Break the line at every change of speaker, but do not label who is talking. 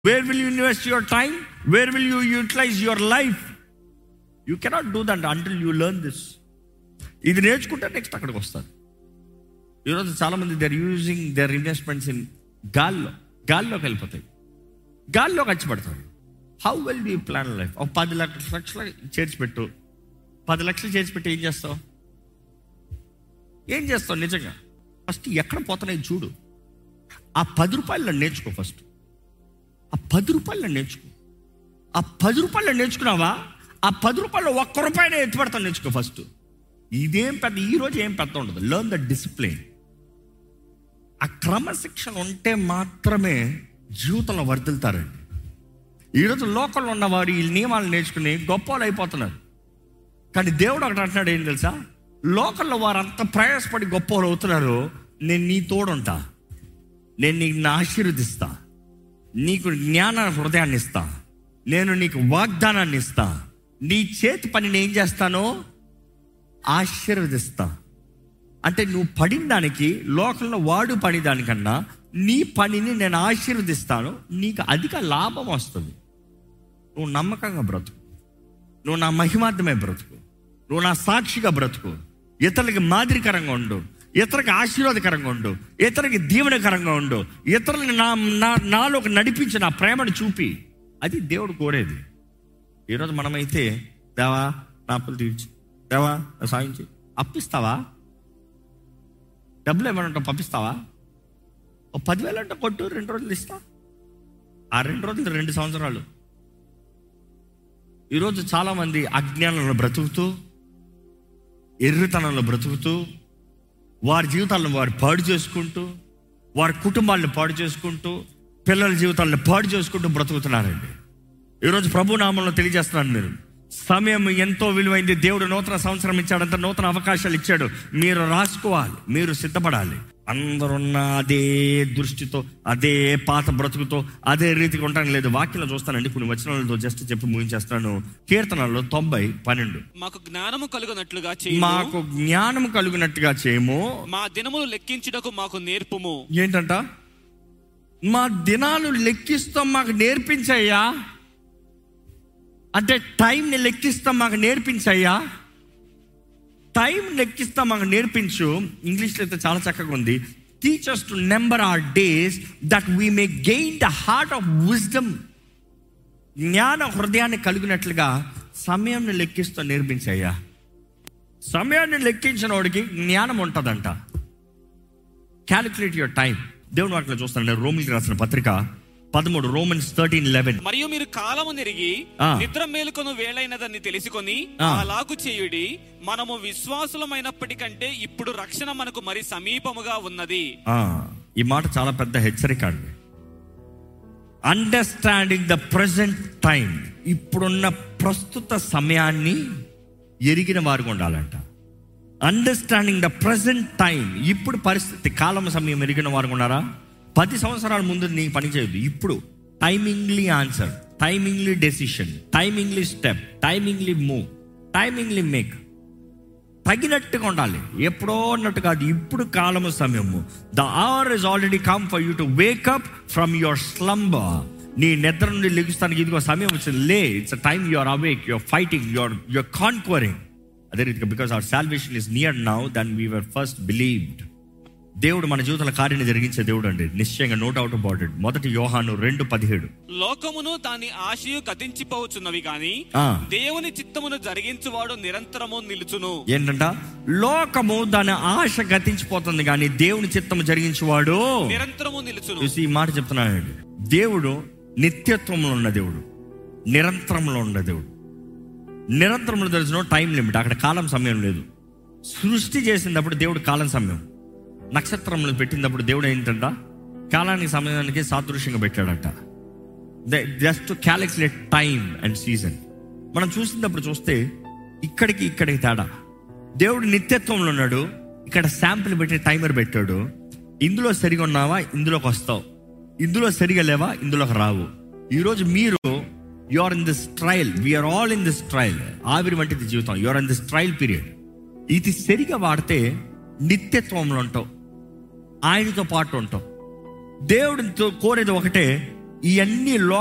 Wear will you invest your time where will you utilize your life you cannot do that until you learn this ఇది నేర్చుకుంటే next అక్కడికి వస్తారు ఈరోజు చాలామంది they're using their investments in గాల్లో గాల్లోకి వెళ్ళిపోతాయి గాల్లో ఖర్చు పెడతారు how well you plan life ఒక పది లక్షల లక్షలు చేర్చి పెట్టు పది లక్షలు చేర్చి పెట్టి ఏం చేస్తావు ఏం చేస్తావు నిజంగా ఫస్ట్ ఎక్కడ పోతున్నాయి చూడు ఆ పది రూపాయలు నేర్చుకో ఫస్ట్ ఆ పది రూపాయలు నేర్చుకో ఆ పది రూపాయలు నేర్చుకున్నావా ఆ పది రూపాయలు ఒక్క రూపాయలు ఎత్తుపడతాను నేర్చుకో ఫస్ట్ ఇదేం పెద్ద ఈ రోజు ఏం పెద్ద ఉండదు లర్న్ ద డిసిప్లిన్ ఆ క్రమశిక్షణ ఉంటే మాత్రమే జీవితంలో వర్దిల్తారండి ఈరోజు లోకల్లో ఉన్నవారు ఈ నియమాలు నేర్చుకుని గొప్ప వాళ్ళు అయిపోతున్నారు కానీ దేవుడు ఒకటి అంటున్నాడు ఏం తెలుసా లోకల్లో వారు అంత ప్రయాసపడి గొప్ప వాళ్ళు అవుతున్నారు నేను నీ తోడుంటా నేను నీకు ఆశీర్వదిస్తా నీకు జ్ఞాన హృదయాన్ని ఇస్తా నేను నీకు వాగ్దానాన్ని ఇస్తా నీ చేతి పనిని ఏం చేస్తానో ఆశీర్వదిస్తా అంటే నువ్వు పడిన దానికి లోకంలో వాడు పడి దానికన్నా నీ పనిని నేను ఆశీర్వదిస్తాను నీకు అధిక లాభం వస్తుంది నువ్వు నమ్మకంగా బ్రతుకు నువ్వు నా మహిమార్థమే బ్రతుకు నువ్వు నా సాక్షిగా బ్రతుకు ఇతరులకి మాదిరికరంగా ఉండు ఇతరులకు ఆశీర్వాదకరంగా ఉండు ఇతరులకి దీవెనకరంగా ఉండు ఇతరులని నా నా నాలోకి నడిపించి నా ప్రేమను చూపి అది దేవుడు కోరేది ఈరోజు మనమైతే దేవా నా అప్పులు తీర్చి దేవా నా సాయం చేయి అప్పిస్తావా డబ్బులు ఏమన్నా పంపిస్తావా ఓ పదివేలు అంటే కొట్టు రెండు రోజులు ఇస్తా ఆ రెండు రోజులు రెండు సంవత్సరాలు ఈరోజు చాలామంది అజ్ఞానంలో బ్రతుకుతూ ఎర్రితనంలో బ్రతుకుతూ వారి జీవితాలను వారు పాడు చేసుకుంటూ వారి కుటుంబాలను పాడు చేసుకుంటూ పిల్లల జీవితాలను పాడు చేసుకుంటూ బ్రతుకుతున్నారండి ఈరోజు ప్రభు నామంలో తెలియజేస్తున్నాను మీరు సమయం ఎంతో విలువైంది దేవుడు నూతన సంవత్సరం ఇచ్చాడంత నూతన అవకాశాలు ఇచ్చాడు మీరు రాసుకోవాలి మీరు సిద్ధపడాలి అందరున్న అదే దృష్టితో అదే పాత బ్రతుకుతో అదే రీతిగా ఉండడం లేదు వాక్యంలో చూస్తానండి కొన్ని వచనాలతో జస్ట్ చెప్పి ముగించేస్తాను కీర్తనలో తొంభై పన్నెండు
మాకు జ్ఞానము కలుగునట్లుగా చేయి
మాకు జ్ఞానం కలిగినట్టుగా చేయము
మా దినములు లెక్కించుటకు మాకు నేర్పుము
ఏంటంట మా దినాలు లెక్కిస్తాం మాకు నేర్పించయ్యా అంటే టైంని లెక్కిస్తాం మాకు నేర్పించయ్యా టైం లెక్కిస్తాం మాకు నేర్పించు ఇంగ్లీష్లో అయితే చాలా చక్కగా ఉంది teachers to number our days that we may gain the heart of wisdom జ్ఞాన హృదయాన్ని కలిగినట్లుగా సమయాన్ని లెక్కిస్తూ నేర్పించయ్యా సమయాన్ని లెక్కించిన వాడికి జ్ఞానం ఉంటుందంట క్యాలిక్యులేట్ యువర్ టైం దేవుని వాటిలో చూస్తాను నేను రోమిల్కి రాసిన పత్రిక పదమూడు రోమన్స్ థర్టీన్ లెవెన్
మరియు మీరు కాలము నెరిగి
ఆ.
నిద్ర మేలుకొను వేళైనదని తెలుసుకొని
ఆ.
అలాగు చేయుడి మనము విశ్వాసులమైనప్పటికంటే ఇప్పుడు రక్షణ మనకు మరి సమీపముగా ఉన్నది
ఈ మాట చాలా పెద్ద హెచ్చరిక అండి అండర్స్టాండింగ్ ద ప్రజెంట్ టైం ఇప్పుడున్న ప్రస్తుత సమయాన్ని ఎరిగిన వారు ఉండాలంట అండర్స్టాండింగ్ ద ప్రజెంట్ టైం ఇప్పుడు పరిస్థితి కాలం సమయం ఎరిగిన వారు ఉన్నారా పది సంవత్సరాల ముందు నీ పని చేయదు ఇప్పుడు timingly answer timingly decision timingly step timingly move timingly make తగినట్టుగా ఉండాలి ఎప్పుడో అన్నట్టు కాదు ఇప్పుడు కాలము సమయము the hour is already come for you to wake up from your slumber నీ నిద్ర నుండి లెగుస్తానికి ఇదిగో సమయం వచ్చింది లే it's time your awake your fighting your your conquering అదే రీతిగా because our salvation is near now than we were first believed దేవుడు మన జీవితంలో కార్యాన్ని జరిగించే దేవుడు అండి నిశ్చయంగా నోట్ అవుట్ అబౌట్ ఇట్ మొదటి యోహాను రెండు పదిహేడు
లోకమును దాని ఆశయు గతించిపోవచ్చున్నవి గాని
ఆ.
దేవుని చిత్తమును జరిగించువాడు నిరంతరము నిలుచును
ఏంటంట లోకము దాని ఆశ గతించిపోతుంది కానీ దేవుని చిత్తము జరిగించేవాడు
నిరంతరము నిలుచును
చూసి ఈ మాట చెప్తున్నానండి దేవుడు నిత్యత్వంలో ఉన్న దేవుడు నిరంతరంలో ఉన్న దేవుడు నిరంతరంలో తెలిసిన టైం లిమిట్ అక్కడ కాలం సమయం లేదు సృష్టి చేసినప్పుడు దేవుడు కాలం సమయం నక్షత్రంలో పెట్టినప్పుడు దేవుడు ఏంటంట కాలానికి సమయానికి సాదృశ్యంగా పెట్టాడంట just to calculate time and season మనం చూసినప్పుడు చూస్తే ఇక్కడికి ఇక్కడికి తేడా దేవుడు నిత్యత్వంలో ఉన్నాడు ఇక్కడ శాంపుల్ పెట్టి టైమర్ పెట్టాడు ఇందులో సరిగా ఉన్నావా ఇందులోకి వస్తావు ఇందులో సరిగా లేవా ఇందులోకి రావు ఈరోజు మీరు you are in this trial we're all in this trial ఆవిరి వంటిది జీవితం you are in this trial period ఇది సరిగా వాడితే నిత్యత్వంలో ఉంటావు ఆయనతో పాటు ఉంటావు దేవుడితో కోరేది ఒకటే ఇవన్నీ